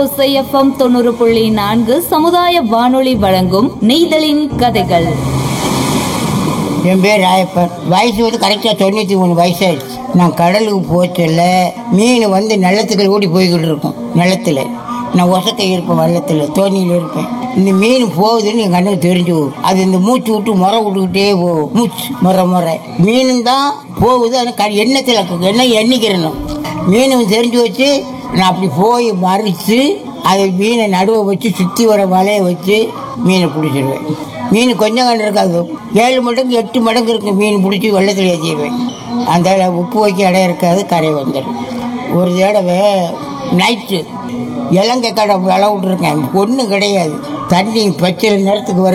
கடலோசை FM தொண்ணூறு புள்ளி நான்கு சமுதாய வானொலி வழங்கும் நெய்தலின் கதைகள் என் பேர் ராயப்பன் வயசு வந்து கரெக்டாக தொண்ணூற்றி மூணு வயசாயிடுச்சு நான் கடலுக்கு போச்சல மீன் வந்து நிலத்துக்குள்ள ஓடி போய்கிட்டு இருக்கும் நிலத்துல நான் ஒசக்கை இருப்பேன் வெள்ளத்தில் தோணியில் இருப்பேன் இந்த மீன் போகுதுன்னு என் கண்ணுக்கு தெரிஞ்சு போகும் அது இந்த மூச்சு விட்டு முறை விட்டுக்கிட்டே போகும் மூச்சு முறை முறை மீனும் தான் போகுது ஆனால் க எண்ணத்தில் எண்ணெய் எண்ணிக்கிறணும் மீனும் தெரிஞ்சு வச்சு நான் அப்படி போய் மறித்து அதை மீனை நடுவை வச்சு சுற்றி வர வலையை வச்சு மீனை பிடிச்சிடுவேன் மீன் கொஞ்சம் கண்டு இருக்காது ஏழு மடங்கு எட்டு மடங்கு இருக்கு மீன் பிடிச்சி வெள்ளத்தில் ஏற்றிடுவேன் அந்த உப்பு வைக்க இடம் இருக்காது கரை வந்துடும் ஒரு தடவை நைட்டு இலங்கை கடை விளை விட்ருக்கேன் ஒன்றும் கிடையாது தண்ணி பச்சை நேரத்துக்கு வர